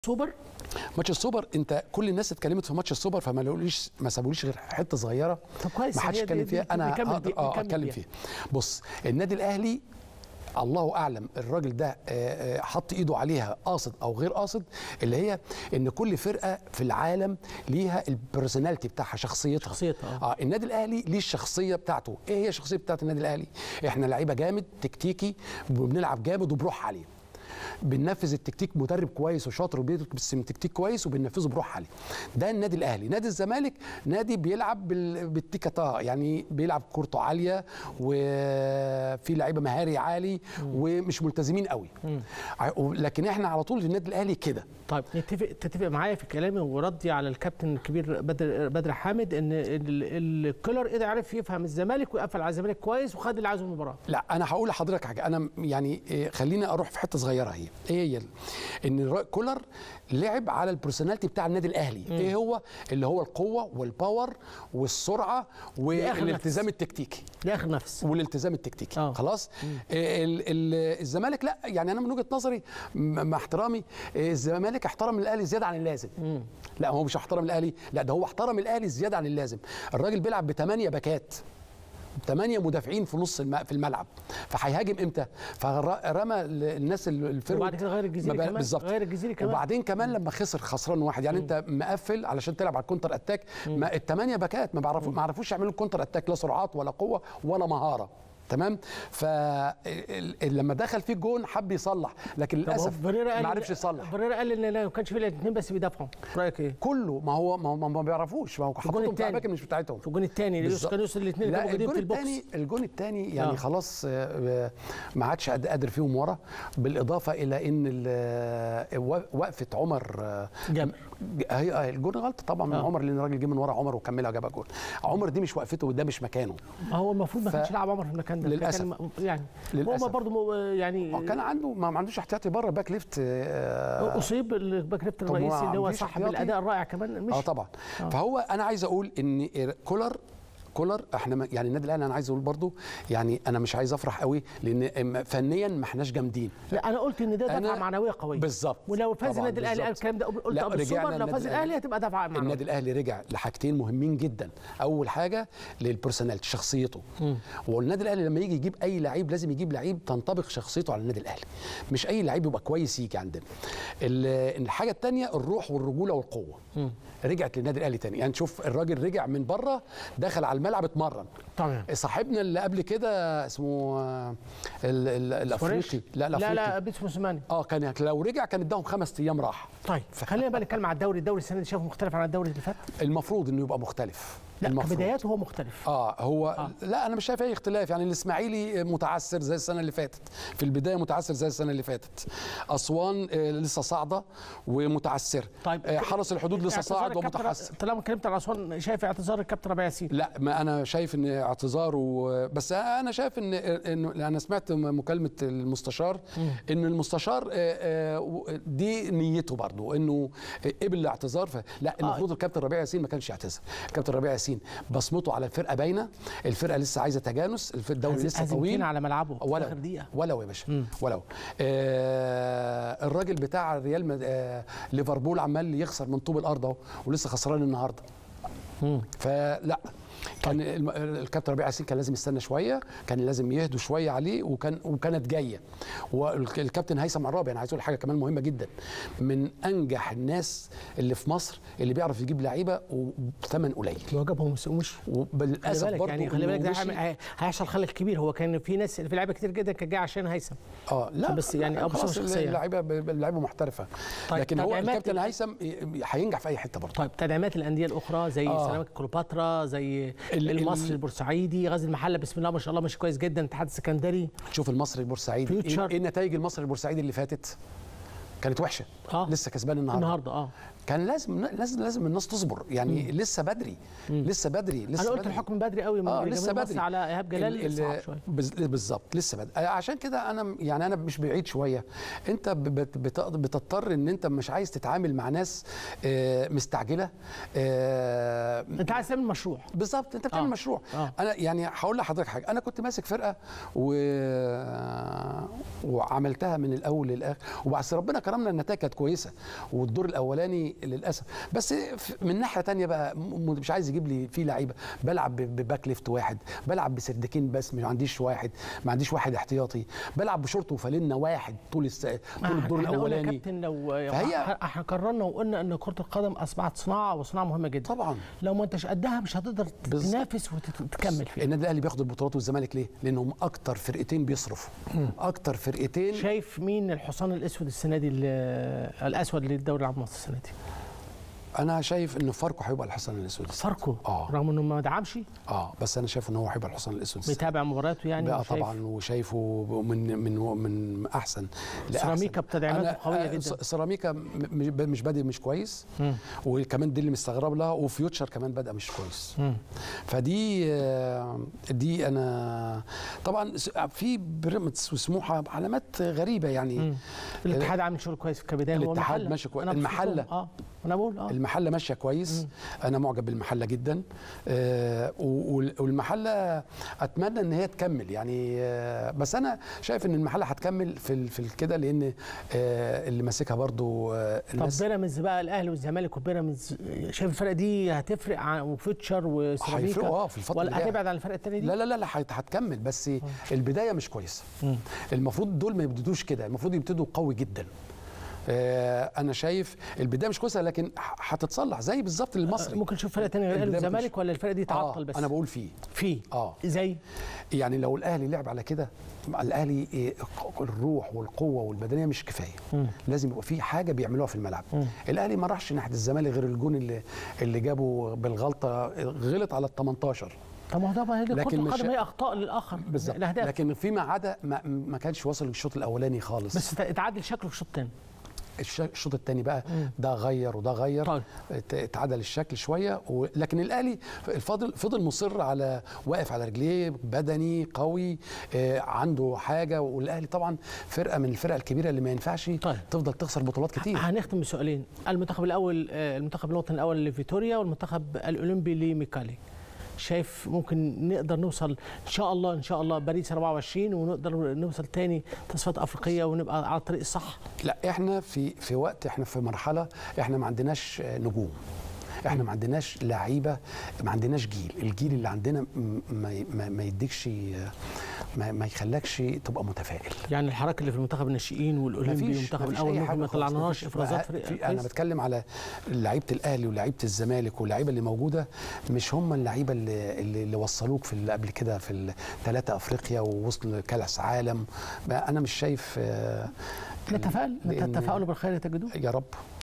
سوبر ماتش السوبر انت كل الناس اتكلمت في ماتش السوبر فما لقوليش ما سابوليش غير حته صغيره طب كويس ما حدش هي دي- اتكلم دي- فيها دي- انا نكمل هقدر بي- اه نكمل اتكلم بيها. فيها بص النادي الاهلي الله اعلم الراجل ده آه، آه، حط ايده عليها قاصد او غير قاصد اللي هي ان كل فرقه في العالم ليها البرسوناليتي بتاعها شخصيتها شخصيتها، آه. اه النادي الاهلي ليه الشخصيه بتاعته ايه هي الشخصيه بتاعت النادي الاهلي احنا لعيبه جامد تكتيكي وبنلعب جامد وبروح عاليه بننفذ التكتيك مدرب كويس وشاطر وبيرسم تكتيك كويس وبننفذه بروح عاليه ده النادي الاهلي نادي الزمالك نادي بيلعب بال- بالتيكا يعني بيلعب كورته عاليه وفي لعيبه مهاري عالي ومش ملتزمين قوي ع- لكن احنا على طول في النادي الاهلي كده طيب نتفق تتفق معايا في كلامي وردي على الكابتن الكبير بدر بدر حامد ان ال- الكولر قدر عرف يفهم الزمالك ويقفل على الزمالك كويس وخد اللي عايزه من المباراه لا انا هقول لحضرتك حاجه انا يعني إيه، خليني اروح في حته صغيره هي ايه هي ال- ان الر- كولر لعب على البرسوناليتي بتاع النادي الاهلي ايه هو اللي هو القوه والباور والسرعه والالتزام التكتيكي لاخر نفس والالتزام التكتيكي آه. خلاص ال ال الزمالك لا يعني انا من وجهه نظري م- مع احترامي آه، الزمالك احترم الاهلي زياده عن اللازم لا هو مش احترم الاهلي لا ده هو احترم الاهلي زياده عن اللازم الراجل بيلعب بثمانيه باكات ثمانية مدافعين في نص الم... في الملعب فهيهاجم امتى؟ فرمى الناس ال- الفرق وبعد كده غير الجزيري ما بقى- كمان بالظبط غير الجزيري كمان وبعدين كمان لما خسر خسران واحد يعني انت مقفل علشان تلعب على الكونتر اتاك ما الثمانيه باكات ما بيعرفوا ما عرفوش يعملوا الكونتر اتاك لا سرعات ولا قوه ولا مهاره تمام فلما دخل فيه الجون حب يصلح لكن طب هو للاسف بريرا قال ما عرفش يصلح بريرا قال ان ما كانش في الا اثنين بس بيدافعوا رايك ايه؟ كله ما هو ما, هو ما بيعرفوش ما هو الجون حطيتهم في التاني. اماكن مش بتاعتهم في الجون الثاني بالظبط. كان يوصل الاثنين اللي لا كانوا موجودين الجون في البوكس الثاني الجون الثاني يعني آه. خلاص آه، ما عادش قاد- قادر فيهم ورا بالاضافه الى ان ال- وقفه عمر آه، جابر. هي آه، الجون غلط طبعا من آه. عمر لان الراجل جه من ورا عمر وكملها وجاب جول عمر دي مش وقفته وده مش مكانه ما هو المفروض ما ف- كانش يلعب عمر في المكان ده للأسف. كان يعني للأسف. هو برضه يعني هو كان عنده ما ما عندوش احتياطي بره باك ليفت آه، اصيب الباك ليفت طب هو الرئيسي اللي هو عنديش صاحب احتياطي؟ الاداء الرائع كمان مش اه طبعا آه. فهو انا عايز اقول ان كولر كولر احنا ما- يعني النادي الاهلي انا عايز اقول برضو يعني انا مش عايز افرح قوي لان فنيا ما احناش جامدين لا انا قلت ان ده دفعه أنا- قويه قويه بالظبط. ولو فاز طبعاً النادي الاهلي قال بالظبط. الكلام ده قلت لا، قبل السوبر رجعنا لو فاز النادي الاهلي هتبقى دفعه معنويه النادي الاهلي رجع لحاجتين مهمين جدا اول حاجه للبرسوناليتي شخصيته والنادي الاهلي لما يجي يجيب اي لعيب لازم يجيب لعيب تنطبق شخصيته على النادي الاهلي مش اي لعيب يبقى كويس يجي عندنا ال- الحاجه الثانيه الروح والرجوله والقوه رجعت للنادي الاهلي تاني يعني شوف الراجل رجع من بره دخل على الملعب اتمرن طبعا صاحبنا اللي قبل كده اسمه آه، ال- ال- الافريقي لا لا الافريقي لا بيتسو موسيماني اه كان لو رجع كان اداهم خمس ايام راحه طيب خلينا بقى نتكلم على الدوري الدوري السنه دي شايفه مختلف عن الدوري اللي فات المفروض انه يبقى مختلف لا المفروض. كبداياته هو مختلف اه هو آه. لا انا مش شايف اي اختلاف يعني الاسماعيلي متعثر زي السنه اللي فاتت في البدايه متعثر زي السنه اللي فاتت اسوان آه، لسه صاعده ومتعثر طيب آه، حرس الحدود لسه اعتذار صاعد الكابتن- ومتحسر طالما اتكلمت على اسوان شايف اعتذار الكابتن ربيع ياسين لا ما انا شايف ان اعتذاره بس انا شايف ان انه انا سمعت مكالمه المستشار ان المستشار آه، آه، دي نيته برضو انه قبل الاعتذار ف... لا المفروض الكابتن ربيع ياسين ما كانش يعتذر الكابتن ربيع ياسين بصمته على الفرقه باينه الفرقه لسه عايزه تجانس الف- الدوري لسه هزيمتين طويل على ملعبه في ولو اخر دقيقه ولو يا باشا ولو آه الراجل بتاع ريال مد... آه ليفربول عمال يخسر من طوب الارض اهو ولسه خسران النهارده فلا كان الم- الكابتن ربيع ياسين كان لازم يستنى شويه كان لازم يهدوا شويه عليه وكان وكانت جايه والكابتن هيثم عرابي انا عايز اقول حاجه كمان مهمه جدا من انجح الناس اللي في مصر اللي بيعرف يجيب لعيبه وبثمن قليل هو جابهم ومش خلي وبالاسف بالك برضه يعني خلي بالك ده إنه مشي- هيعمل- هيحصل خلل كبير هو كان في ناس في لعيبه كتير جدا كانت جايه عشان هيثم اه لا بس يعني أبو خلاص سلمى شخصية. اللعيبه اللعيبه محترفه طيب، لكن هو تدعيمات الكابتن ال- هيثم هينجح في اي حته برضه طيب تدعيمات الانديه الاخرى زي آه. سيراميكا كليوباترا زي ال- المصري ال- البورسعيدي غزل المحله بسم الله ما شاء الله ماشي كويس جدا الاتحاد السكندري شوف المصري البورسعيدي فيوتشر. ايه إيه نتائج المصري البورسعيدي اللي فاتت كانت وحشه آه. لسه كسبان النهارده النهارده اه كان لازم لازم لازم الناس تصبر يعني لسه بدري لسه بدري لسه انا قلت بدري. الحكم بدري قوي من اه جماهير لسه مصر بدري على ايهاب جلال ال- ال- صعب شويه بز- بالظبط لسه بدري آه، عشان كده انا يعني انا مش بعيد شويه انت ب- بت- بت- بتضطر ان انت مش عايز تتعامل مع ناس آه، مستعجله آه، انت عايز تعمل مشروع بالظبط انت بتعمل آه. مشروع آه. انا يعني هقول لحضرتك حاجه انا كنت ماسك فرقه و... وعملتها من الاول للاخر وبس ربنا كرمنا النتائج كانت كويسه والدور الاولاني للاسف بس ف- من ناحيه تانية بقى م- مش عايز يجيب لي فيه لعيبه بلعب ب- بباك ليفت واحد بلعب بسردكين بس ما عنديش واحد ما عنديش واحد احتياطي بلعب بشورت وفانلة واحد طول الس... طول الدور احنا قلنا يا الاولاني كابتن لو فهي- احنا قررنا وقلنا ان كره القدم اصبحت صناعه وصناعه مهمه جدا طبعا لو ما انتش قدها مش هتقدر بالظبط. تنافس وتكمل فيها النادي الاهلي بياخد البطولات والزمالك ليه؟ لانهم اكتر فرقتين بيصرفوا اكتر فرقتين شايف مين الحصان الاسود السنه دي ال- الاسود للدوري العام مصر السنه دي انا شايف ان فاركو هيبقى الحصان الاسود فاركو آه. رغم انه ما دعمش اه بس انا شايف ان هو هيبقى الحصان الاسود السنة. بيتابع مبارياته يعني بقى وشايف طبعا وشايفه من من من احسن لأحسن. سيراميكا بتدعيماته أنا- قوية آه، جدا. س- سيراميكا م- مش مش بادئ مش كويس مم. وكمان دي اللي مستغرب لها وفيوتشر كمان بادئ مش كويس مم. فدي آه، دي انا طبعا س- في بيراميدز وسموحه علامات غريبه يعني مم. الاتحاد عامل شغل كويس كبدايه هو الاتحاد محلة. ماشي كويس. أنا بشوفهم. المحلة. اه انا بقول اه المحله ماشيه كويس انا معجب بالمحله جدا آه، و- وال- والمحله اتمنى ان هي تكمل يعني آه، بس انا شايف ان المحله هتكمل في ال- في ال- كده لان آه، اللي ماسكها برضو آه، طب الناس بيراميدز بقى الاهلي والزمالك وبيراميدز شايف الفرقه دي هتفرق عن وفيوتشر وسيراميكا هيفرقوا اه في الفتره ولا اللي جاية. هتبعد عن الفرقه الثانيه دي؟ لا لا لا لا هت- هتكمل بس البدايه مش كويسه مم. المفروض دول ما يبتدوش كده المفروض يبتدوا قوي جدا آه، انا شايف البدايه مش كويسه لكن ه- هتصلح زي بالظبط المصري ممكن نشوف فرقه ثانيه غير الاهلي البداية ما والزمالك ولا الفرقه دي تعطل آه بس؟ انا بقول فيه في اه زي يعني لو الاهلي لعب على كده الاهلي إيه، الروح والقوه والبدنيه مش كفايه مم. لازم يبقى في حاجه بيعملوها في الملعب مم. الاهلي ما راحش ناحيه الزمالك غير الجون اللي اللي جابه بالغلطه غلط على ال 18 طب ما هو ده بقى هي كره لكن مش- القدم هي اخطاء للاخر بالظبط الاهداف لكن فيما عدا ما, ما كانش وصل للشوط الاولاني خالص بس اتعادل شكله في الشوط الثاني الش- الشوط الثاني بقى مم. ده غير وده غير طيب. ات- اتعدل الشكل شويه و... لكن الاهلي الفضل فضل مصر على واقف على رجليه بدني قوي آه عنده حاجه والاهلي طبعا فرقه من الفرق الكبيره اللي ما ينفعش طيب. تفضل تخسر بطولات كتير هنختم بسؤالين المنتخب الاول آه، المنتخب الوطني الاول لفيتوريا والمنتخب الاولمبي لميكالي شايف ممكن نقدر نوصل ان شاء الله ان شاء الله باريس 24 ونقدر نوصل تاني تصفيات افريقيه ونبقى على الطريق الصح لا احنا في في وقت احنا في مرحله احنا ما عندناش آه، نجوم احنا ما عندناش لعيبه ما عندناش جيل الجيل اللي عندنا م- ما ما, ما يديكش آه، ما, ما يخلكش تبقى متفائل يعني الحركه اللي في المنتخب الناشئين والاولمبي مفيش- والمنتخب مفيش الاول أي ممكن حاجة ما خالص، طلعناش مفيش. افرازات في- فريق انا كويس. بتكلم على لعيبه الاهلي ولعيبه الزمالك واللعيبه اللي موجوده مش هم اللعيبه اللي, اللي اللي وصلوك في ال- قبل كده في ثلاثه افريقيا ووصلوا كاس عالم ما انا مش شايف آه، نتفائل لأن- نتفائلوا بالخير تجدوه يا رب